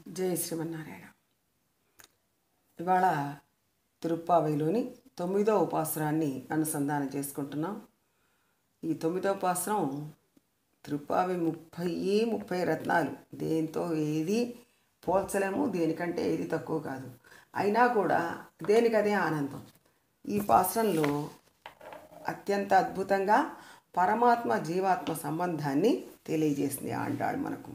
జై శ్రీమన్నారాయణ ఇవాళ తిరుప్పావైలోని తొమ్మిదో ఉపాసనాన్ని అనుసంధానం చేసుకుంటున్నాం ఈ తొమ్మిదో ఉపాసనం తిరుప్పావి ముప్పై ముప్పై రత్నాలు దేంతో ఏది పోల్చలేము దేనికంటే ఏది తక్కువ కాదు అయినా కూడా దేనికదే ఆనందం ఈ ఉపాసనలో అత్యంత అద్భుతంగా పరమాత్మ జీవాత్మ సంబంధాన్ని తెలియజేసింది ఆండాడు మనకు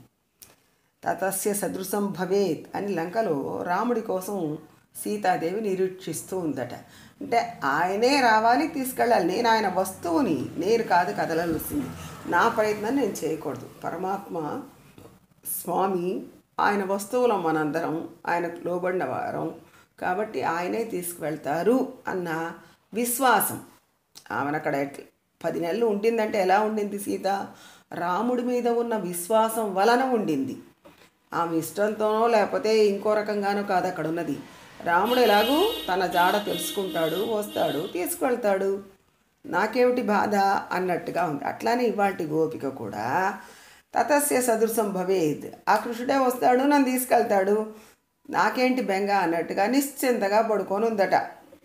తతస్య సదృశం భవేత్ అని లంకలో రాముడి కోసం సీతాదేవి నిరీక్షిస్తూ ఉందట అంటే ఆయనే రావాలి తీసుకెళ్ళాలి నేను ఆయన వస్తువుని నేను కాదు కదలవలసింది నా ప్రయత్నం నేను చేయకూడదు పరమాత్మ స్వామి ఆయన వస్తువులం మనందరం ఆయనకు లోబడిన వారం కాబట్టి ఆయనే తీసుకువెళ్తారు అన్న విశ్వాసం ఆమెను అక్కడ ఎట్ల- పది నెలలు ఉండిందంటే ఎలా ఉండింది సీత రాముడి మీద ఉన్న విశ్వాసం వలన ఉండింది ఆమె ఇష్టంతోనో లేకపోతే ఇంకో రకంగానో కాదు అక్కడ ఉన్నది రాముడు ఎలాగూ తన జాడ తెలుసుకుంటాడు వస్తాడు తీసుకువెళ్తాడు నాకేమిటి బాధ అన్నట్టుగా ఉంది అట్లానే ఇవాటి గోపిక కూడా తతస్య సదృశం భవేద్ ఆ కృష్ణుడే వస్తాడు నన్ను తీసుకెళ్తాడు నాకేంటి బెంగ అన్నట్టుగా నిశ్చింతగా పడుకొని ఉందట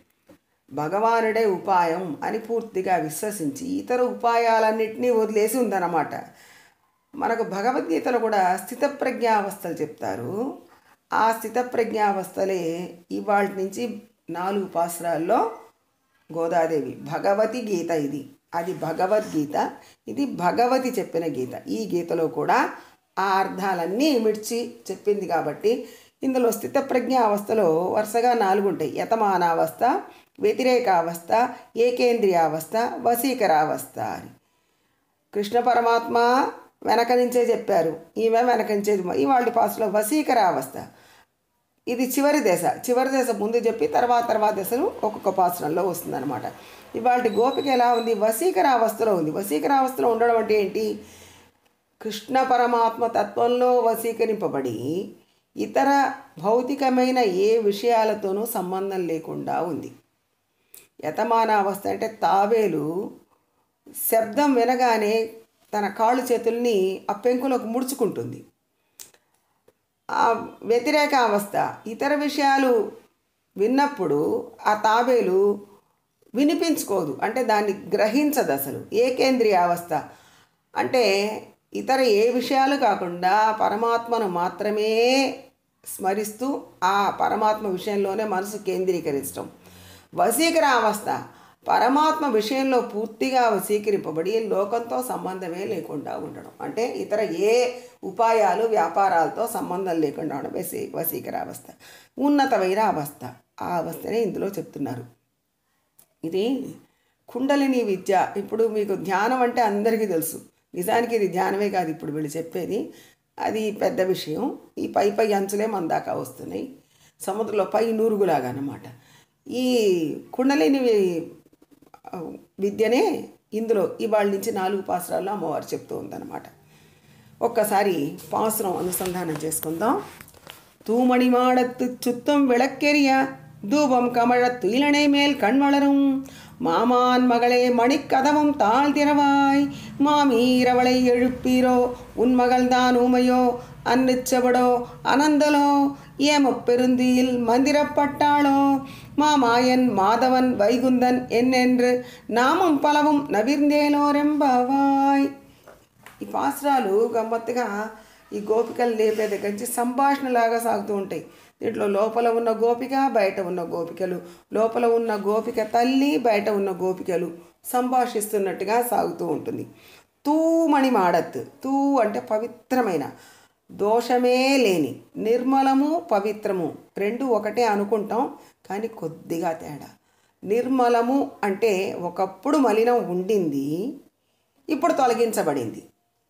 భగవానుడే ఉపాయం అని పూర్తిగా విశ్వసించి ఇతర ఉపాయాలన్నింటినీ వదిలేసి ఉందన్నమాట మనకు భగవద్గీతలో కూడా స్థితప్రజ్ఞావస్థలు చెప్తారు ఆ స్థితప్రజ్ఞావస్థలే ఇవాళ నుంచి నాలుగు పాసురాల్లో గోదాదేవి భగవతి గీత ఇది అది భగవద్గీత ఇది భగవతి చెప్పిన గీత ఈ గీతలో కూడా ఆ అర్థాలన్నీ మిడ్చి చెప్పింది కాబట్టి ఇందులో స్థితప్రజ్ఞ అవస్థలో వరుసగా నాలుగు ఉంటాయి యతమానావస్థ వ్యతిరేకావస్థ ఏకేంద్రియావస్థ వశీకరావస్థ అని కృష్ణ పరమాత్మ వెనక నుంచే చెప్పారు ఈమె వెనక నుంచే ఇవాళ పాసులో వశీకరావస్థ ఇది చివరి దశ చివరి దశ ముందు చెప్పి తర్వాత తర్వాత దశలు ఒక్కొక్క పాసనంలో వస్తుందన్నమాట ఇవాళ గోపిక ఎలా ఉంది వశీకరావస్థలో ఉంది వశీకరావస్థలో ఉండడం అంటే ఏంటి కృష్ణ పరమాత్మ తత్వంలో వశీకరింపబడి ఇతర భౌతికమైన ఏ విషయాలతోనూ సంబంధం లేకుండా ఉంది యతమానావస్థ అంటే తావేలు శబ్దం వినగానే తన కాళ్ళు చేతుల్ని ఆ పెంకులోకి ముడుచుకుంటుంది ఆ వ్యతిరేక అవస్థ ఇతర విషయాలు విన్నప్పుడు ఆ తాబేలు వినిపించుకోదు అంటే దాన్ని గ్రహించదు అసలు ఏకేంద్రియ అవస్థ అంటే ఇతర ఏ విషయాలు కాకుండా పరమాత్మను మాత్రమే స్మరిస్తూ ఆ పరమాత్మ విషయంలోనే మనసు కేంద్రీకరించడం వశీకర అవస్థ పరమాత్మ విషయంలో పూర్తిగా వశీకరింపబడి లోకంతో సంబంధమే లేకుండా ఉండడం అంటే ఇతర ఏ ఉపాయాలు వ్యాపారాలతో సంబంధం లేకుండా ఉండడం వశీ వశీకర అవస్థ ఉన్నతమైన అవస్థ ఆ అవస్థనే ఇందులో చెప్తున్నారు ఇది కుండలిని విద్య ఇప్పుడు మీకు ధ్యానం అంటే అందరికీ తెలుసు నిజానికి ఇది ధ్యానమే కాదు ఇప్పుడు వీళ్ళు చెప్పేది అది పెద్ద విషయం ఈ పై పై అంచులే మన దాకా వస్తున్నాయి సముద్రంలో పై నూరుగులాగా అన్నమాట ఈ కుండలిని వి- విద్యనే ఇందులో ఇవాళ నుంచి నాలుగు పాసురాల్లో అమ్మవారు చెప్తూ ఉందన్నమాట ఒక్కసారి పాసురం అనుసంధానం చేసుకుందాం தூமணி மாடத்து சுத்தம் விளக்கெரிய தூபம் கமழ துயிலனை மேல் கண் வளரும் மாமான் மகளே மணிக்கதவும் தாழ் திறவாய் மாமீரவளை எழுப்பீரோ உன் மகள்தான் ஊமையோ அன்னிச்சவடோ அனந்தலோ ஏமப்பெருந்தியில் மந்திரப்பட்டாளோ மாமாயன் மாதவன் வைகுந்தன் என்னென்று நாமம் பலவும் నవిర్ందేలోరెంబవాయ్ ఈ పాసురాలు గమ్మత్తుగా ఈ గోపికలు లేపే దగ్గర నుంచి సంభాషణలాగా సాగుతూ ఉంటాయి దీంట్లో లోపల ఉన్న గోపిక బయట ఉన్న గోపికలు లోపల ఉన్న గోపిక తల్లి బయట ఉన్న గోపికలు సంభాషిస్తున్నట్టుగా సాగుతూ ఉంటుంది తూమణి మాడత్ తూ అంటే పవిత్రమైన దోషమే లేని నిర్మలము పవిత్రము రెండు ఒకటే అనుకుంటాం కానీ కొద్దిగా తేడా నిర్మలము అంటే ఒకప్పుడు మలినం ఉండింది ఇప్పుడు తొలగించబడింది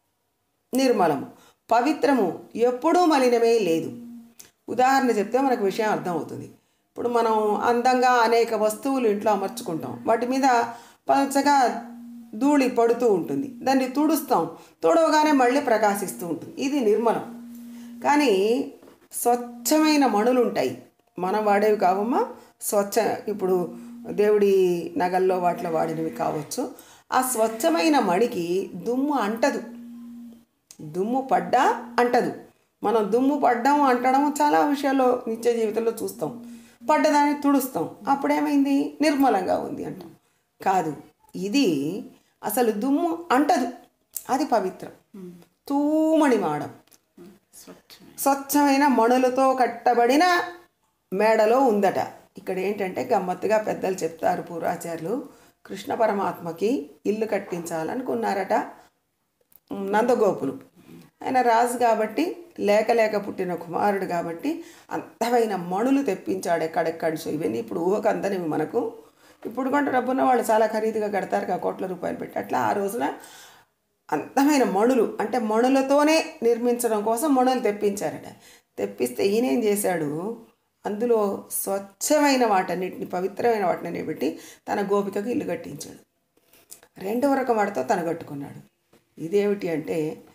నిర్మలము పవిత్రము ఎప్పుడూ మలినమే లేదు ఉదాహరణ చెప్తే మనకు విషయం అర్థమవుతుంది ఇప్పుడు మనం అందంగా అనేక వస్తువులు ఇంట్లో అమర్చుకుంటాం వాటి మీద పలచగా ధూళి పడుతూ ఉంటుంది దాన్ని తుడుస్తాం తుడవగానే మళ్ళీ ప్రకాశిస్తూ ఉంటుంది ఇది నిర్మలం కానీ స్వచ్ఛమైన మణులు ఉంటాయి మనం వాడేవి కావమ్మా స్వచ్ఛ ఇప్పుడు దేవుడి నగల్లో వాటిలో వాడినవి కావచ్చు ఆ స్వచ్ఛమైన మణికి దుమ్ము అంటదు దుమ్ము పడ్డా అంటదు మనం దుమ్ము పడ్డం అంటడం చాలా విషయాల్లో నిత్య జీవితంలో చూస్తాం పడ్డదాన్ని తుడుస్తాం అప్పుడేమైంది నిర్మలంగా ఉంది అంటాం కాదు ఇది అసలు దుమ్ము అంటదు అది పవిత్రం తూమణి మాడం స్వచ్ఛమే స్వచ్ఛమైన మణులతో కట్టబడిన మేడలో ఉందట ఇక్కడ ఏంటంటే గమ్మత్తుగా పెద్దలు చెప్తారు పూర్వాచార్యులు కృష్ణ పరమాత్మకి ఇల్లు కట్టించాలనుకున్నారట నందగోపులు ఆయన రాజు కాబట్టి లేక లేక పుట్టిన కుమారుడు కాబట్టి అందమైన మణులు తెప్పించాడు ఎక్కడెక్కడి నుంచి ఇవన్నీ ఇప్పుడు ఊహకు అందనివి మనకు ఇప్పుడు కూడా డబ్బున్న వాళ్ళు చాలా ఖరీదుగా కడతారు కదా కోట్ల రూపాయలు పెట్టి అట్లా ఆ రోజున అందమైన మణులు అంటే మణులతోనే నిర్మించడం కోసం మణులు తెప్పించారట తెప్పిస్తే ఈయన ఏం చేశాడు అందులో స్వచ్ఛమైన వాటన్నిటిని పవిత్రమైన వాటిని పెట్టి తన గోపికకు ఇల్లు కట్టించాడు రెండవ రకం వాటితో తను కట్టుకున్నాడు ఇదేమిటి అంటే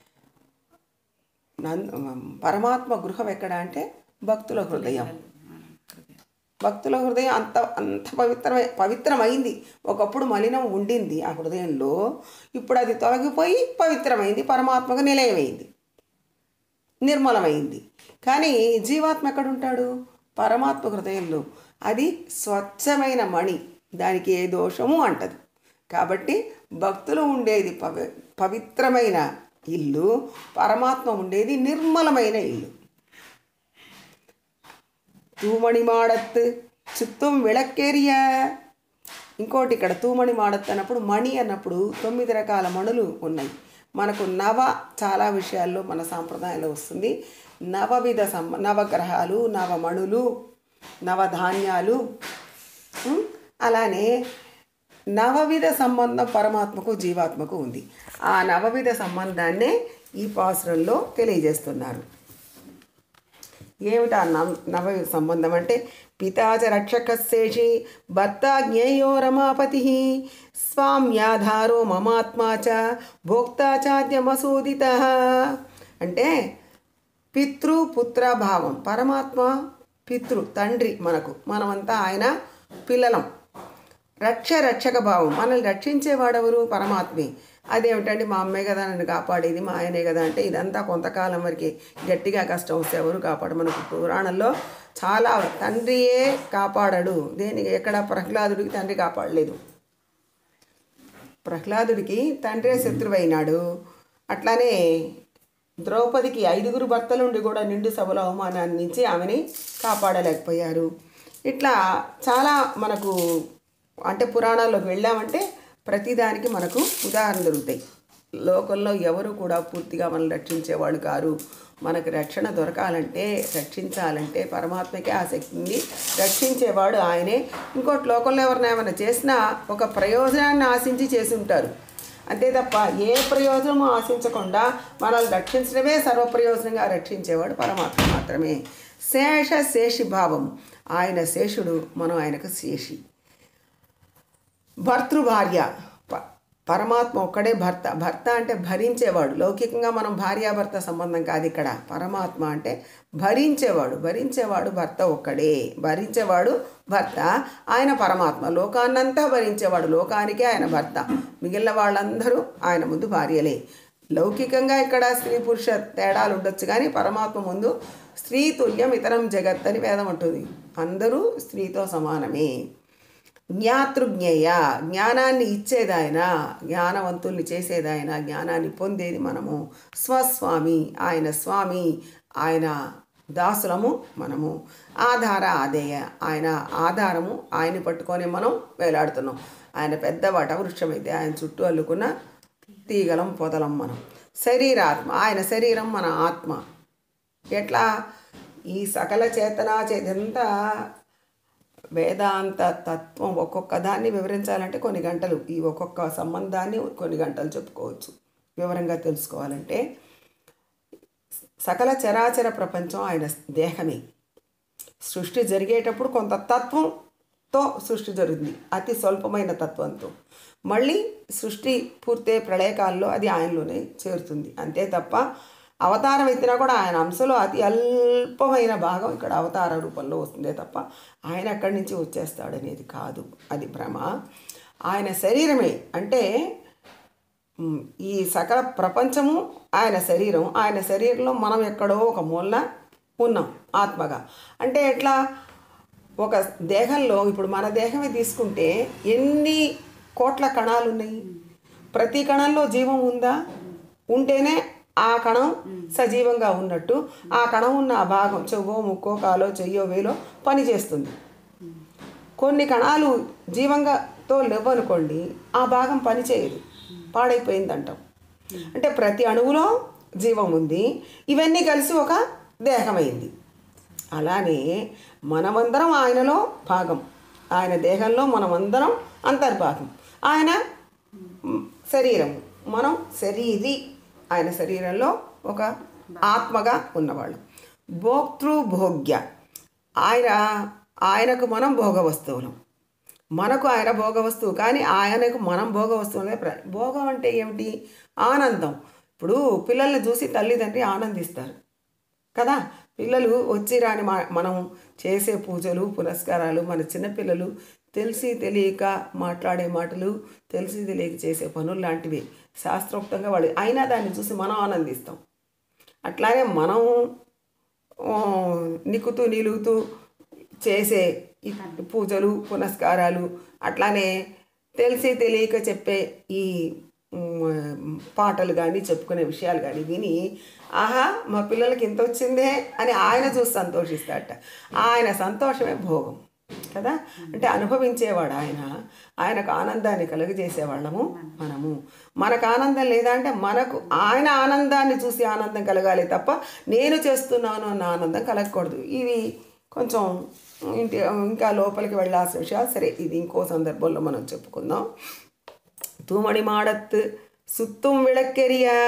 నంద పరమాత్మ గృహం ఎక్కడ అంటే భక్తుల హృదయం భక్తుల హృదయం అంత అంత పవిత్రమై పవిత్రమైంది ఒకప్పుడు మలినం ఉండింది ఆ హృదయంలో ఇప్పుడు అది తొలగిపోయి పవిత్రమైంది పరమాత్మకు నిలయమైంది నిర్మలమైంది కానీ జీవాత్మ ఎక్కడుంటాడు పరమాత్మ హృదయంలో అది స్వచ్ఛమైన మణి దానికి ఏ దోషము అంటదు కాబట్టి భక్తులు ఉండేది పవి పవిత్రమైన ఇల్లు పరమాత్మ ఉండేది నిర్మలమైన ఇల్లు తూమణి మాడత్ చిత్తం విளக்கேறிய ఇంకోటి ఇక్కడ తూమణి మాడత్ అన్నప్పుడు మణి అన్నప్పుడు తొమ్మిది రకాల మణులు ఉన్నాయి మనకు నవ చాలా విషయాల్లో మన సాంప్రదాయంలో వస్తుంది నవవిధ సమ నవగ్రహాలు నవమణులు నవధాన్యాలు ఉం? అలానే నవవిధ సంబంధం పరమాత్మకు జీవాత్మకు ఉంది ఆ నవవిధ సంబంధాన్నే ఈ పాసురంలో తెలియజేస్తున్నారు ఏమిటా నవ నవ సంబంధం అంటే పితాచ రక్షకశేషి భర్త జ్ఞేయో రమాపతి స్వామ్యాధారో మమాత్మా చ భోక్తా చాద్యమసూదిత అంటే పితృ పుత్ర భావం పరమాత్మ పితృ తండ్రి మనకు మనమంతా ఆయన పిల్లలం రక్ష రక్షక భావం మనల్ని రక్షించేవాడెవరు పరమాత్మే అదేమిటండి మా అమ్మే కదా నన్ను కాపాడేది మా ఆయనే కదా అంటే ఇదంతా కొంతకాలం వరకు గట్టిగా కష్టం వస్తే ఎవరు కాపాడు మనకు పురాణంలో చాలా తండ్రియే కాపాడడు దేనికి ఎక్కడ ప్రహ్లాదుడికి తండ్రి కాపాడలేదు ప్రహ్లాదుడికి తండ్రే శత్రువైనాడు అట్లానే ద్రౌపదికి ఐదుగురు భర్తలుండి కూడా నిండు సభలో అవమానాన్ని నుంచి ఆమెని కాపాడలేకపోయారు ఇట్లా చాలా మనకు అంటే పురాణాల్లోకి వెళ్ళామంటే ప్రతిదానికి మనకు ఉదాహరణ దొరుకుతాయి లోకంలో ఎవరు కూడా పూర్తిగా మనల్ని రక్షించేవాళ్ళు కారు మనకు రక్షణ దొరకాలంటే రక్షించాలంటే పరమాత్మకే ఆ శక్తి ఉంది రక్షించేవాడు ఆయనే ఇంకోటి లోకంలో ఎవరిని ఏమైనా చేసినా ఒక ప్రయోజనాన్ని ఆశించి చేసి ఉంటారు అంతే తప్ప ఏ ప్రయోజనము ఆశించకుండా మనల్ని రక్షించడమే సర్వప్రయోజనంగా రక్షించేవాడు పరమాత్మ మాత్రమే శేష శేషి భావం ఆయన శేషుడు మనం ఆయనకు శేషి భర్తృభార్య ప పరమాత్మ ఒక్కడే భర్త భర్త అంటే భరించేవాడు లౌకికంగా మనం భార్యాభర్త సంబంధం కాదు ఇక్కడ పరమాత్మ అంటే భరించేవాడు భరించేవాడు భర్త ఒక్కడే భరించేవాడు భర్త ఆయన పరమాత్మ లోకాన్నంతా భరించేవాడు లోకానికే ఆయన భర్త మిగిలిన వాళ్ళందరూ ఆయన ముందు భార్యలే లౌకికంగా ఇక్కడ స్త్రీ పురుష తేడాలు ఉండొచ్చు కానీ పరమాత్మ ముందు స్త్రీ తుల్యం ఇతరం జగత్ అని వేదం ఉంటుంది అందరూ స్త్రీతో సమానమే జ్ఞాతృజ్ఞేయ జ్ఞానాన్ని ఇచ్చేదాయన జ్ఞానవంతుల్ని చేసేదాయన జ్ఞానాన్ని పొందేది మనము స్వస్వామి ఆయన స్వామి ఆయన దాసులము మనము ఆధార ఆదేయ ఆయన ఆధారము ఆయన్ని పట్టుకొని మనం వేలాడుతున్నాం ఆయన పెద్ద వట వృక్షం అయితే ఆయన చుట్టూ అల్లుకున్న తీగలం పొదలం మనం శరీరాత్మ ఆయన శరీరం మన ఆత్మ ఎట్లా ఈ సకల చేతన చేతంతా వేదాంత తత్వం ఒక్కొక్క దాన్ని వివరించాలంటే కొన్ని గంటలు ఈ ఒక్కొక్క సంబంధాన్ని కొన్ని గంటలు చెప్పుకోవచ్చు వివరంగా తెలుసుకోవాలంటే సకల చరాచర ప్రపంచం ఆయన దేహమే సృష్టి జరిగేటప్పుడు కొంత తత్వంతో సృష్టి జరుగుతుంది అతి స్వల్పమైన తత్వంతో మళ్ళీ సృష్టి పూర్తయ్యే ప్రళయకాలంలో అది ఆయనలోనే చేరుతుంది అంతే తప్ప అవతారం ఎత్తినా కూడా ఆయన అంశలో అతి అల్పమైన భాగం ఇక్కడ అవతార రూపంలో వస్తుందే తప్ప ఆయన అక్కడి నుంచి వచ్చేస్తాడనేది కాదు అది భ్రమ ఆయన శరీరమే అంటే ఉమ్, ఈ సకల ప్రపంచము ఆయన శరీరం ఆయన శరీరంలో మనం ఎక్కడో ఒక మూలన ఉన్నాం ఆత్మగా అంటే ఎట్లా ఒక దేహంలో ఇప్పుడు మన దేహమే తీసుకుంటే ఎన్ని కోట్ల కణాలు ఉన్నాయి ప్రతి కణంలో జీవం ఉందా ఉంటేనే ఆ కణం సజీవంగా ఉన్నట్టు ఆ కణం ఉన్న ఆ భాగం చెవో ముక్కో కాలో చెయ్యో వేలో పనిచేస్తుంది కొన్ని కణాలు జీవంగాతో లేవనుకోండి ఆ భాగం పనిచేయదు పాడైపోయింది అంటాం అంటే ప్రతి అణువులో జీవం ఉంది ఇవన్నీ కలిసి ఒక దేహమైంది అలానే మనమందరం ఆయనలో భాగం ఆయన దేహంలో మనమందరం అంతర్భాగం ఆయన మ్, శరీరం మనం శరీరి ఆయన శరీరంలో ఒక ఆత్మగా ఉన్నవాళ్ళం భోక్తృ భోగ్య ఆయన ఆయనకు మనం భోగ వస్తువులం మనకు ఆయన భోగ వస్తువు కానీ ఆయనకు మనం భోగ వస్తువులే ప్ర- భోగం అంటే ఏమిటి ఆనందం ఇప్పుడు పిల్లల్ని చూసి తల్లిదండ్రి ఆనందిస్తారు కదా పిల్లలు వచ్చి రాని మా మనం చేసే పూజలు పురస్కారాలు మన చిన్నపిల్లలు తెలిసి తెలియక మాట్లాడే మాటలు తెలిసి తెలియక చేసే పనులు లాంటివి శాస్త్రోక్తంగా వాళ్ళు అయినా దాన్ని చూసి మనం ఆనందిస్తాం అట్లానే మనం ఆ, నిక్కుతూ నిలుగుతూ చేసే ఈ పూజలు పునస్కారాలు అట్లానే తెలిసి తెలియక చెప్పే ఈ మ్, పాటలు కానీ చెప్పుకునే విషయాలు కానీ విని ఆహా మా పిల్లలకి ఇంత వచ్చిందే అని ఆయన చూసి సంతోషిస్తాడట ఆయన సంతోషమే భోగం కదా అంటే అనుభవించేవాడు ఆయన ఆయనకు ఆనందాన్ని కలుగజేసేవాళ్ళము మనము మనకు ఆనందం లేదా అంటే మనకు ఆయన ఆనందాన్ని చూసి ఆనందం కలగాలి తప్ప నేను చేస్తున్నాను అన్న ఆనందం కలగకూడదు ఇవి కొంచెం ఇంటి ఇంకా లోపలికి వెళ్ళాల్సిన విషయాలు సరే ఇది ఇంకో సందర్భంలో మనం చెప్పుకుందాం తూమణి మాడత్ సుత్తుం విళక్కెరియా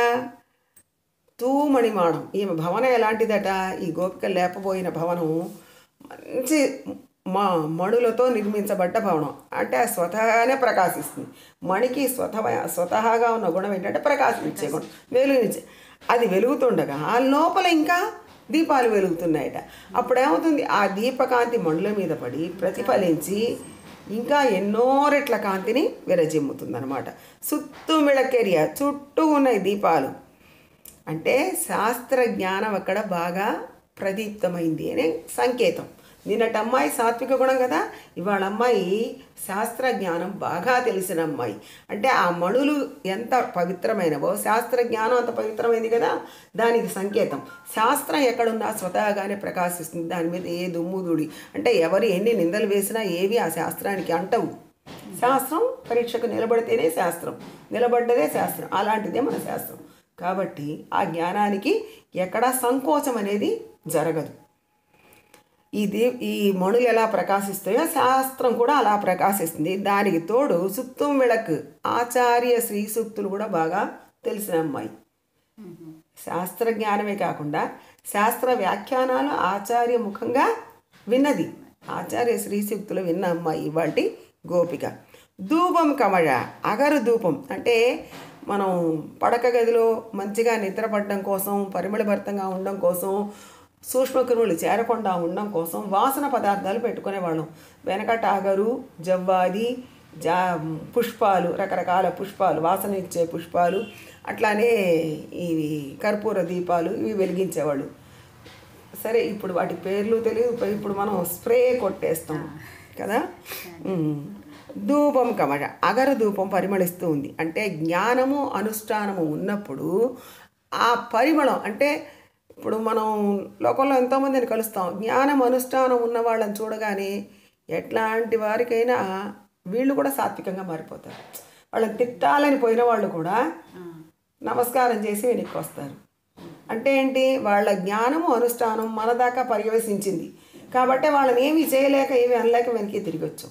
తూమణి మాడం ఈమె భవనం ఎలాంటిదట ఈ గోపిక లేపబోయిన భవనం మంచి మా మణులతో నిర్మించబడ్డ భవనం అంటే అది స్వతహాగానే ప్రకాశిస్తుంది మణికి స్వతహ స్వతహాగా ఉన్న గుణం ఏంటంటే ప్రకాశించే గుణం వెలుగునిచ్చే అది వెలుగుతుండగా ఆ లోపల ఇంకా దీపాలు వెలుగుతున్నాయట అప్పుడు ఏమవుతుంది ఆ దీపకాంతి మణుల మీద పడి ప్రతిఫలించి ఇంకా ఎన్నో రెట్ల కాంతిని విరజిమ్ముతుందన్నమాట సుత్తు మిళకెరియా చుట్టూ ఉన్నాయి దీపాలు అంటే శాస్త్ర జ్ఞానం అక్కడ బాగా ప్రదీప్తమైంది అనే సంకేతం నిన్నటి అమ్మాయి సాత్విక గుణం కదా ఇవాళ అమ్మాయి శాస్త్ర జ్ఞానం బాగా తెలిసిన అమ్మాయి అంటే ఆ మణులు ఎంత పవిత్రమైనవో శాస్త్ర జ్ఞానం అంత పవిత్రమైంది కదా దానికి సంకేతం శాస్త్రం ఎక్కడున్నా స్వతహాగానే ప్రకాశిస్తుంది దాని మీద ఏ దుమ్ము ధూళి అంటే ఎవరు ఎన్ని నిందలు వేసినా ఏవి ఆ శాస్త్రానికి అంటవు శాస్త్రం పరీక్షకు నిలబడితేనే శాస్త్రం నిలబడ్డదే శాస్త్రం అలాంటిదే మన శాస్త్రం కాబట్టి ఆ జ్ఞానానికి ఎక్కడా సంకోచం అనేది జరగదు ఈ దీ ఈ మణులు ఎలా ప్రకాశిస్తాయో శాస్త్రం కూడా అలా ప్రకాశిస్తుంది దానికి తోడు సుత్తం విளக்கு ఆచార్య శ్రీ సూక్తులు కూడా బాగా తెలిసిన అమ్మాయి శాస్త్ర జ్ఞానమే కాకుండా శాస్త్ర వ్యాఖ్యానాలు ఆచార్య ముఖంగా విన్నది ఆచార్య శ్రీ సూక్తులు విన్న అమ్మాయి ఇవాటి గోపిక ధూపం కమళ అగరు ధూపం అంటే మనం పడక గదిలో మంచిగా నిద్రపడడం కోసం పరిమళభరితంగా ఉండడం కోసం సూక్ష్మక్రిములు చేరకుండా ఉండడం కోసం వాసన పదార్థాలు పెట్టుకునేవాళ్ళం వెనకట అగరు జవ్వాది జా పుష్పాలు రకరకాల పుష్పాలు వాసన ఇచ్చే పుష్పాలు అట్లానే ఇవి కర్పూర దీపాలు ఇవి వెలిగించేవాళ్ళు సరే ఇప్పుడు వాటి పేర్లు తెలియదు ఇప్పుడు మనం స్ప్రే కొట్టేస్తాం కదా ఉమ్. ధూపం కమట అగర ధూపం పరిమళిస్తూ ఉంది అంటే జ్ఞానము అనుష్ఠానము ఉన్నప్పుడు ఆ పరిమళం అంటే ఇప్పుడు మనం లోకంలో ఎంతోమందిని కలుస్తాం జ్ఞానం అనుష్ఠానం ఉన్న వాళ్ళని చూడగానే ఎట్లాంటి వారికైనా వీళ్ళు కూడా సాత్వికంగా మారిపోతారు వాళ్ళని తిట్టాలని పోయిన వాళ్ళు కూడా నమస్కారం చేసి వెనక్కి వస్తారు అంటే ఏంటి వాళ్ళ జ్ఞానము అనుష్ఠానం మన దాకా పర్యవసించింది కాబట్టి వాళ్ళని ఏమీ చేయలేక ఏమీ అనలేక వెనక్కి తిరిగి వచ్చాం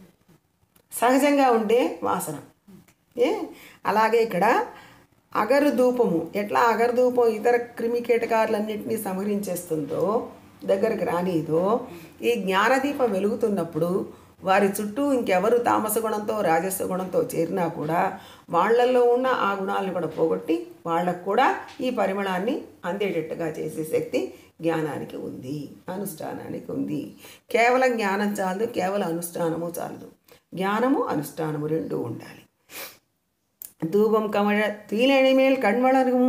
సహజంగా ఉండే వాసన ఏ అలాగే ఇక్కడ అగరు ధూపము ఎట్లా అగరు ధూపం ఇతర క్రిమి కీటకారులన్నింటినీ సంహరించేస్తుందో దగ్గరకు రానిదో ఈ జ్ఞానదీపం వెలుగుతున్నప్పుడు వారి చుట్టూ ఇంకెవరు తామస గుణంతో రాజస్వ గుణంతో చేరినా కూడా వాళ్ళల్లో ఉన్న ఆ గుణాలను కూడా పోగొట్టి వాళ్ళకు కూడా ఈ పరిమళాన్ని అందేటట్టుగా చేసే శక్తి జ్ఞానానికి ఉంది అనుష్ఠానానికి ఉంది కేవలం జ్ఞానం చాలదు కేవలం అనుష్ఠానము చాలదు జ్ఞానము అనుష్ఠానము రెండూ ఉండాలి ధూపం కమల துயிலணை மேல் கண் வளரும்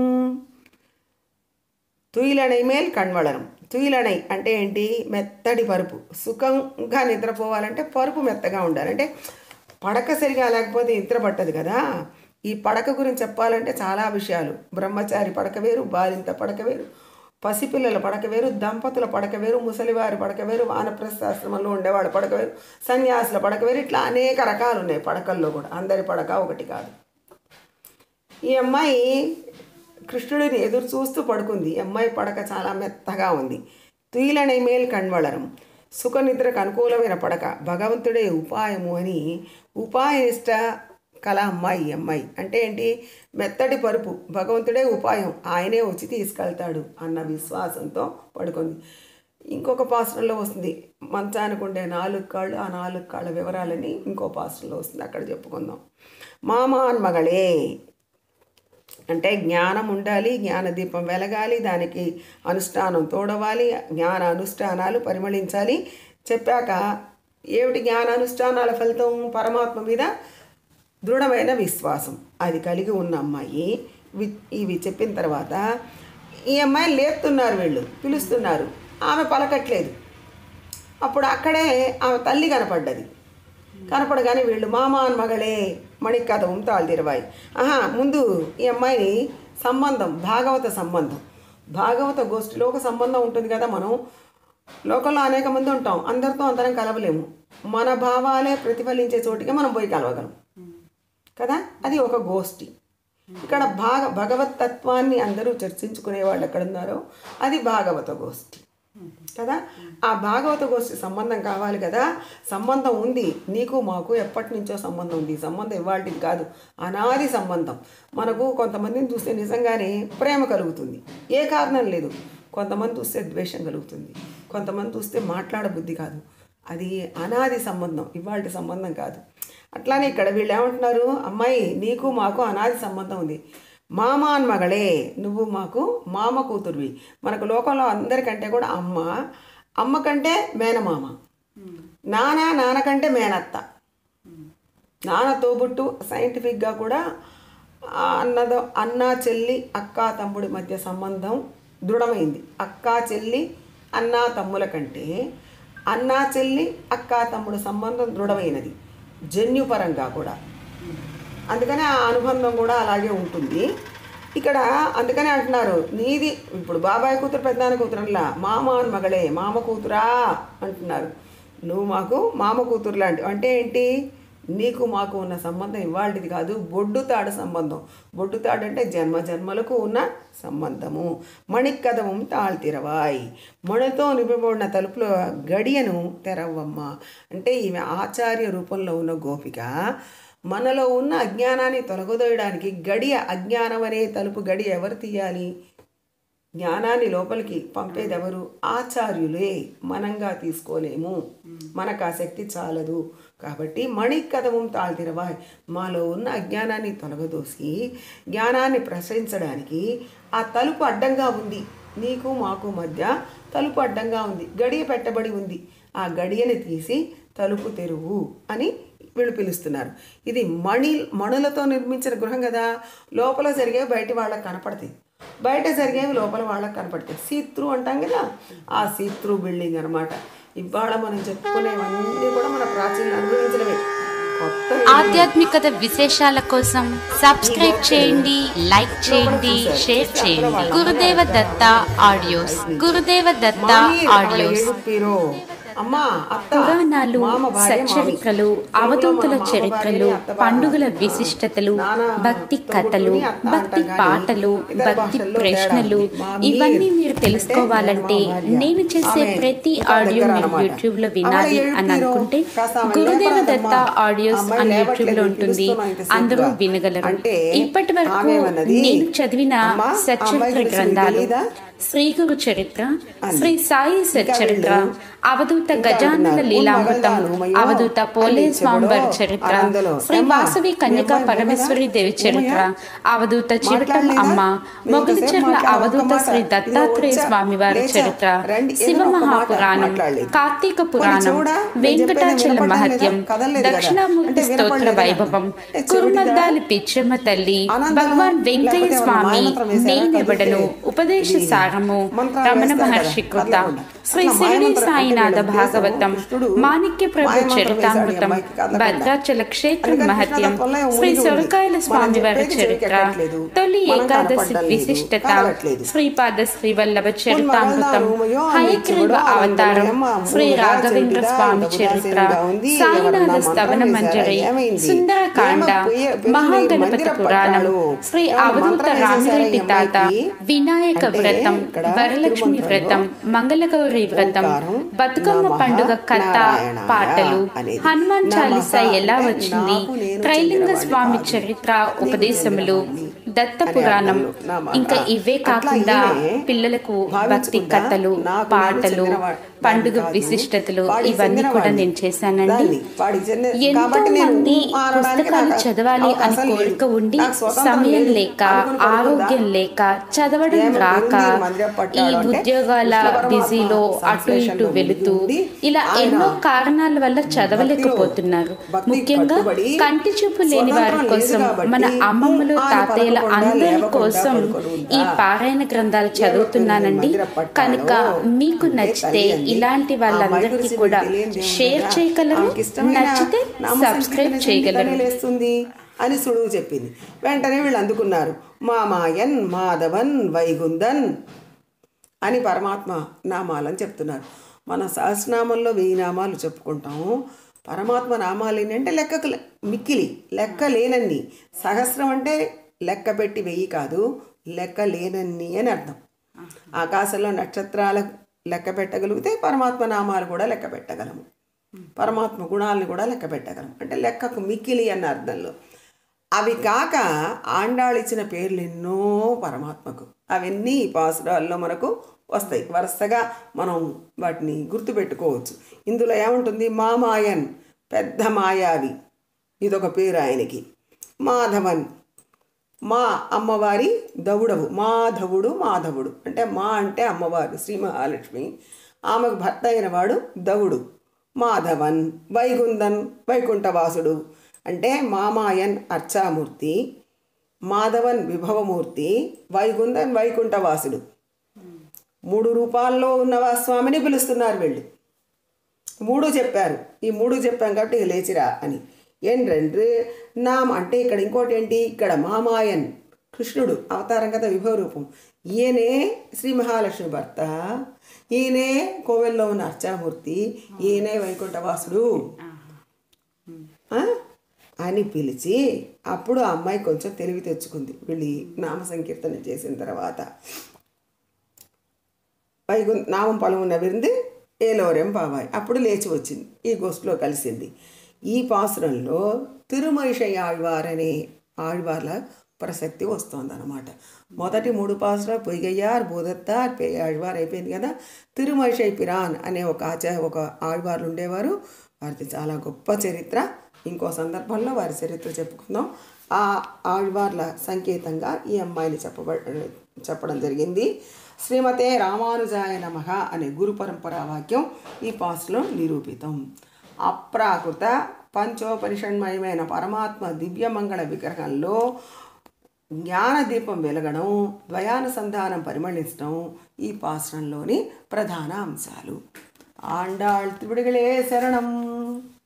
తుయిలణై మేల్ కణ్వళనం తుయిలణై అంటే ఏంటి మెత్తటి పరుపు సుఖంగా నిద్రపోవాలంటే పరుపు మెత్తగా ఉండాలి అంటే పడక సరిగా లేకపోతే నిద్ర పట్టదు కదా ఈ పడక గురించి చెప్పాలంటే చాలా విషయాలు బ్రహ్మచారి పడక వేరు బాలింత పడక వేరు పసిపిల్లల పడక వేరు దంపతుల పడక వేరు ముసలివారి పడక వేరు వానప్రస్థాశ్రమంలో ఉండేవాళ్ళ పడక వేరు సన్యాసుల పడక వేరు ఇట్లా అనేక రకాలు ఉన్నాయి పడకల్లో కూడా అందరి పడక ఒకటి కాదు ఈ అమ్మాయి కృష్ణుడిని ఎదురు చూస్తూ పడుకుంది ఈ అమ్మాయి పడక చాలా మెత్తగా ఉంది తుయిలనై మేల్ కణ్వళరం సుఖనిద్రకు అనుకూలమైన పడక భగవంతుడే ఉపాయము అని ఉపాయనిష్ట కళ అమ్మాయి ఈ అమ్మాయి అంటే ఏంటి మెత్తటి పరుపు భగవంతుడే ఉపాయం ఆయనే వచ్చి తీసుకెళ్తాడు అన్న విశ్వాసంతో పడుకుంది ఇంకొక పాత్రలో వస్తుంది మంచానికి ఉండే నాలుగు కాళ్ళు ఆ నాలుగు కాళ్ళ వివరాలని ఇంకో పాత్రలో వస్తుంది అక్కడ చెప్పుకుందాం మామాన్ మగళే అంటే జ్ఞానం ఉండాలి జ్ఞాన దీపం వెలగాలి దానికి అనుష్ఠానం తోడవాలి జ్ఞాన అనుష్ఠానాలు పరిమళించాలి చెప్పాక ఏమిటి జ్ఞాన అనుష్ఠానాల ఫలితం పరమాత్మ మీద దృఢమైన విశ్వాసం అది కలిగి ఉన్న అమ్మాయి వి- ఇవి చెప్పిన తర్వాత ఈ అమ్మాయి లేపుతున్నారు వీళ్ళు పిలుస్తున్నారు ఆమె పలకట్లేదు అప్పుడు అక్కడే ఆమె తల్లి కనపడ్డది కనపడగానే వీళ్ళు మామాన్ మగళే మణికథం తాళిరవాయి ఆహా ముందు ఈ అమ్మాయిని సంబంధం భాగవత సంబంధం భాగవత గోష్ఠిలో ఒక సంబంధం ఉంటుంది కదా మనం లోకంలో అనేక మంది ఉంటాం అందరితో అందరం కలవలేము మన భావాలే ప్రతిఫలించే చోటికి మనం పోయి కలవగలం కదా అది ఒక గోష్ఠి ఇక్కడ భాగ భగవత్ తత్వాన్ని అందరూ చర్చించుకునే వాళ్ళు ఎక్కడున్నారో అది భాగవత గోష్ఠి కదా ఆ భాగవత గోష్ఠి సంబంధం కావాలి కదా సంబంధం ఉంది నీకు మాకు ఎప్పటి నుంచో సంబంధం ఉంది ఈ సంబంధం ఇవాళకి కాదు అనాది సంబంధం మనకు కొంతమందిని చూస్తే నిజంగానే ప్రేమ కలుగుతుంది ఏ కారణం లేదు కొంతమంది చూస్తే ద్వేషం కలుగుతుంది కొంతమంది చూస్తే మాట్లాడబుద్ధి కాదు అది అనాది సంబంధం ఇవాళ సంబంధం కాదు అట్లానే ఇక్కడ వీళ్ళు ఏమంటున్నారు అమ్మాయి నీకు మాకు అనాది సంబంధం ఉంది మామ అని మగళే నువ్వు మాకు మామ కూతురువి మనకు లోకంలో అందరికంటే కూడా అమ్మ అమ్మ కంటే మేనమామ నాన్న నాన్న కంటే మేనత్త నాన్న తోబుట్టు సైంటిఫిక్గా కూడా ఆ అన్నదో అన్న చెల్లి అక్క తమ్ముడి మధ్య సంబంధం దృఢమైంది అక్క చెల్లి అన్న తమ్ముల కంటే అన్న చెల్లి అక్క తమ్ముడు సంబంధం దృఢమైనది జన్యుపరంగా కూడా అందుకని ఆ అనుబంధం కూడా అలాగే ఉంటుంది ఇక్కడ అందుకనే అంటున్నారు నీది ఇప్పుడు బాబాయ్ కూతురు పెద్దనాన్న కూతురులా మామ అని మగళే మామ కూతురా అంటున్నారు నువ్వు మాకు మామ కూతురు లాంటి అంటే ఏంటి నీకు మాకు ఉన్న సంబంధం ఇవాళది కాదు బొడ్డు తాడు సంబంధం బొడ్డు తాడు అంటే జన్మ జన్మలకు ఉన్న సంబంధము మణికదవం తాళ్తిరవాయ్ మణితో నింపబడిన తలుపులో గడియను తెరవమ్మ అంటే ఈమె ఆచార్య రూపంలో ఉన్న గోపిక మనలో ఉన్న అజ్ఞానాన్ని తొలగదోయడానికి గడియ అజ్ఞానం అనే తలుపు గడియ ఎవరు తీయాలి జ్ఞానాన్ని లోపలికి పంపేది ఎవరు ఆచార్యులే మనంగా తీసుకోలేము మనకు ఆ శక్తి చాలదు కాబట్టి మణికథవం తాழ்తిరవాయ్ మాలో ఉన్న అజ్ఞానాన్ని తొలగదోసి జ్ఞానాన్ని ప్రసరించడానికి ఆ తలుపు అడ్డంగా ఉంది నీకు మాకు మధ్య తలుపు అడ్డంగా ఉంది గడియ పెట్టబడి ఉంది ఆ గడియని తీసి తలుపు తెరువు అని వీళ్ళు పిలుస్తున్నారు ఇది మణి మణులతో నిర్మించిన గృహం కదా లోపల జరిగే బయట వాళ్ళకి కనపడతాయి బయట జరిగేవి లోపల వాళ్ళకి కనపడతాయి సీత్రూ అంటాం కదా ఆ సీత్రూ బిల్డింగ్ అనమాట ఇవాళ మనం చెప్పుకునేవన్నీ కూడా మన ప్రాచీన అనుభవించడమే కొత్త ఆధ్యాత్మికత విశేషాల కోసం సబ్స్క్రైబ్ చేయండి లైక్ చేయండి షేర్ చేయండి గురుదేవ దత్త ఆడియోస్ గురుదేవ దత్త ఆడియోస్ ఏడుపీరో అమ్మా అత్త పురాణాలు మామ భార్య మామి. సచ్చరిత్రలు అవధూతల మామ చరిత్రలు భార్య, అత్త భార్య. పండుగల విశిష్టతలు నాన్న భక్తి తోబుట్టుని కథలు అత్త భక్తి అంటాం కానీ పాటలు ఇతర భక్తి భాషల్లో ప్రశ్నలు తేడా ఉంది. మామీ ఇవన్నీ మీరు అంటే తెలుసుకోవాలంటే మామ భార్య. నేను చేసే ఆమె ప్రతి ఇంకా ఆడియో దగ్గర మీరు అన్నమాట. యూట్యూబ్ లో ఆవిడ వినాలి ఏడుపీరో, అని అనుకుంటే కాస్త ఆమె గురుదేవ లేపరాదమ్మా. దత్త ఆడియోస్ అమ్మాయి అని లేవట్లేదు, యూట్యూబ్ లో ఉంటుంది పిలుస్తున్నాం ఇంతసేపుగా. అందరూ వినగలరు అంటే ఇప్పటి వరకు ఆమె ఏమన్నది? నేను చదివిన అమ్మా, ఆ అమ్మాయి సచరిత్ర గురించి మీకు గ్రంథాలు తెలీదా? శ్రీ గురు చరిత్ర అని. శ్రీ సాయి ఇంకా చరిత్ర వీళ్ళు అవధూత ఇంకా గజానన అంటున్నారు, లీలామృతం ఉన్మగల్దాను ఉమయో అవధూత పోలే అని స్వామివారి చెప్పడో, చరిత్ర అందులో, శ్రీ ఏమ్మా, వాసవి మీ కన్యకా అబ్బాయి పరమేశ్వరి ఉమయా? దేవి చరిత్ర ఉమయా? అవధూత చివటం మాట్లాడలేదా? అమ్మ మీరు మొగలిచెర్ల ఎంతసేపు అవధూత మాట్లాడారు? శ్రీ ఒక్క మాట. దత్తాత్రేయ ఇదిగో స్వామి వారి లేచా, చరిత్ర రండి, శివ ఏదో ఒక మాట మహాపురాణం మాట్లాడలేదు. కార్తీక కొన్ని పురాణం చూడా, నేను చెప్పేది వెంకటాచల వినపడలేదా? మహత్యం కదలలేదు కదా? దక్షిణామూర్తి అంటే స్తోత్ర వినపడలేదా? వైభవం ఏ చెవిటిదా? కురుమద్దాలి పిచ్చమ్మ తల్లి ఆనందమా? భగవాన్ వెంకయ్య లేకపోతే స్వామి మాయమంత్రం వేశారా? నేనెవడను కదిలితే ఉపదేశ ఇది సారము మంత్రాలు రమణ వేస్తారు మహర్షి కదా, కృత కదలకుండా. శ్రీ అట్లా శిరిడి మాయమంత్రం సాయినాథ అంటే వీళ్ళ భాగవతం ఉద్దేశం కృష్ణుడు మాణిక్య ప్రభు మాయమంత్రం వేశాడు ఈ చరితామృతం అమ్మాయికి కదలకుండా. భద్రాచల క్షేత్ర అందుకని మహత్యం కృష్ణదత్తంలో ఏమో శ్రీ మునిగి ఉంది. సొరకాయల మనం స్వామి వారి చెప్పేది చరిత్ర చెవికెక్కట్లేదు. తొలి మనం ఏకాదశి కనపడడం లేదు. విశిష్టత కదలట్లేదు. శ్రీపాద శ్రీవల్లభ చరితామృతం ఉన్మగల్దాను ఉమయో అని హయగ్రీవ చెబుడో, అవతారం అందులో ఏమో శ్రీ మూడుగా రాఘవేంద్ర చెవిటిదా, స్వామి ఇంత చరిత్ర ఉదాసీనంగా ఉంది, సాయినాథ ఎవరన్నా స్తవన మంత్రం మంజరి వేశారా? ఏమైంది? సుందరకాండ ఏమో పొయ్యి- పెళ్లి మహాగణపతి మందిర పురాణం పట్టాలు. శ్రీ ఏమన్నా అవధూత మంత్రం వేసేశారా రామిరెడ్డి ఈ తాత అమ్మాయికి? వినాయక అంటే వ్రతం ఇక్కడ వరలక్ష్మి తిరుమంత్రంలో వ్రతం మంగళగౌరి వ్రతం ఓంకారం, బతుకమ్మ నమః పండుగ కథ నారాయణాయ పాటలు అనేది. హనుమాన్ నమః చాలీసా ఎలా అంటే వచ్చింది నాకు నేను త్రైలింగ చెందినవాడిని స్వామి కాదు. చరిత్ర నీకు ఉపదేశములు చెందినవాడిని దత్త అనే పురాణం అర్థంలో నమః. ఇంకా ఇవే అట్లా కాకుండా ఈమె పిల్లలకు భక్తి భావించుకుంటా కథలు నాకు నేను పాటలు చెందినవా- పండుగ కాదు. విశిష్టతలు వాడికి ఇవన్నీ కూడా చెందినవాడిని. నేను చేశానండి దాన్ని వాడికి చెందిన- ఎంతో కాబట్టి నేను మంది మారడానికి పుస్తకాలు నాకు చదవాలి అని అవకాశం లేదు. కోరిక ఉండి నాకు స్వతంత్రం సమయం లేదు. లేక అనుకుని పడుకుందా? ఆరోగ్యం లేక చదవడం ఏమో రాక గురువుని మందిరం ఈ పట్టాడు అంటే ఉద్యోగాల కృష్ణ పరమాత్మ బిజీలో అటు ఇటు సంశ్లేషణలో వెళుతూ ఉండి ఇలా ఆయన ఎన్నో కారణాల వల్ల చదవలేకపోతున్నారు భక్తికి ముఖ్యంగా కట్టుబడి కంటి చూపు లేని వారి స్వతంత్రం కోసం లేదు కాబట్టి మన అమ్మమ్మలు ఆయన తాతయ్యల పలకకుండా, అందరి లేవకుండా కోసం పడుకోకుండా, ఈ పారాయణ గ్రంథాలు చదువుతున్నానండి మందిర పట్టాలో కనుక మీకు అంటే నచ్చితే తల్లి అంది. ఇలాంటి ఆ వాళ్ళందరికీ మైకులు కూడా తెలియని దేవుడు షేర్ కదా, చేయగలరు ఆమెకి ఇష్టమైన నచ్చితే నామ సబ్స్క్రైబ్ సంకీర్తన చేయగలరు సంగీతాన్ని లేస్తుంది అని సుడువు చెప్పింది వెంటనే వీళ్ళు అందుకున్నారు మామాయన్ మాధవన్ వైగుందన్ అని పరమాత్మ నామాలని చెప్తున్నారు మన సహస్రనామంలో వెయ్యి నామాలు చెప్పుకుంటాము పరమాత్మ నామాలు ఏంటంటే లెక్కకు లె- మిక్కిలి లెక్క లేనన్ని సహస్రం అంటే లెక్క పెట్టి వెయ్యి కాదు లెక్క లేనన్ని అని అర్థం ఆకాశంలో నక్షత్రాల లెక్క పెట్టగలిగితే పరమాత్మ నామాలు కూడా లెక్క పెట్టగలము పరమాత్మ గుణాలను కూడా లెక్క పెట్టగలం అంటే లెక్కకు మిక్కిలి అన్న అర్థంలో అవి కాక ఆండాళిచ్చిన పేర్లు ఎన్నో పరమాత్మకు అవన్నీ ఈ పాసురాల్లో మనకు వస్తాయి వరుసగా మనం వాటిని గుర్తుపెట్టుకోవచ్చు ఇందులో ఏముంటుంది మామాయన్ పెద్ద మాయావి ఇదొక పేరు ఆయనకి మాధవన్ మా అమ్మవారి దవుడవు మాధవుడు మాధవుడు అంటే మా అంటే అమ్మవారు శ్రీ మహాలక్ష్మి ఆమెకు భర్త అయిన వాడు దవుడు మాధవన్ వైగుందన్ వైకుంఠవాసుడు అంటే మామాయన్ అర్చామూర్తి మాధవన్ విభవమూర్తి వైగుందన్ వైకుంఠవాసుడు మూడు రూపాల్లో ఉన్న వా స్వామిని పిలుస్తున్నారు వీళ్ళు మూడు చెప్పారు ఈ మూడు చెప్పాం కాబట్టి ఇక లేచిరా అని ఏంటంటే నామ్ అంటే ఇక్కడ ఇంకోటి ఏంటి ఇక్కడ మామాయన్ కృష్ణుడు అవతారం కదా విభవ రూపం ఈయనే శ్రీ మహాలక్ష్మి భర్త ఈయనే కోవెల్లో ఉన్న అర్చామూర్తి ఈయనే వైకుంఠవాసుడు ఆ? అని పిలిచి అప్పుడు ఆ అమ్మాయి కొంచెం తెలివి తెచ్చుకుంది వీళ్ళు ఈ నామ సంకీర్తన చేసిన తర్వాత వైగు నామం పొలమున్న విరింది ఏలోరెం బాబాయ్ అప్పుడు లేచి వచ్చింది ఈ గోష్ఠిలో కలిసింది ఈ పాసురంలో తిరుమహిష ఆళ్వార్ అనే ఆళ్వార్ల ప్రసక్తి వస్తుందన్నమాట మొదటి మూడు పాసురాలు పొయ్యయ్యార్ బోధత్తార్ పే ఆళ్వార్ అయిపోయింది కదా తిరుమహిషై పిరాన్ అనే ఒక ఆచార్య ఒక ఆళ్వార్లు ఉండేవారు వారిది చాలా గొప్ప చరిత్ర ఇంకో సందర్భంలో వారి చరిత్ర చెప్పుకుందాం ఆ ఆళ్వార్ల సంకేతంగా ఈ అమ్మాయిని చెప్పబ చెప్పడం జరిగింది శ్రీమతే రామానుజాయ నమః అనే గురు పరంపరా వాక్యం ఈ పాస్లో నిరూపితం అప్రాకృత పంచోపనిషన్మయమైన పరమాత్మ దివ్యమంగళ విగ్రహంలో జ్ఞానదీపం వెలగడం ద్వయానుసంధానం పరిమళించడం ఈ పాశ్రంలోని ప్రధాన అంశాలు ఆండాళ్ తివిడిగలే శరణం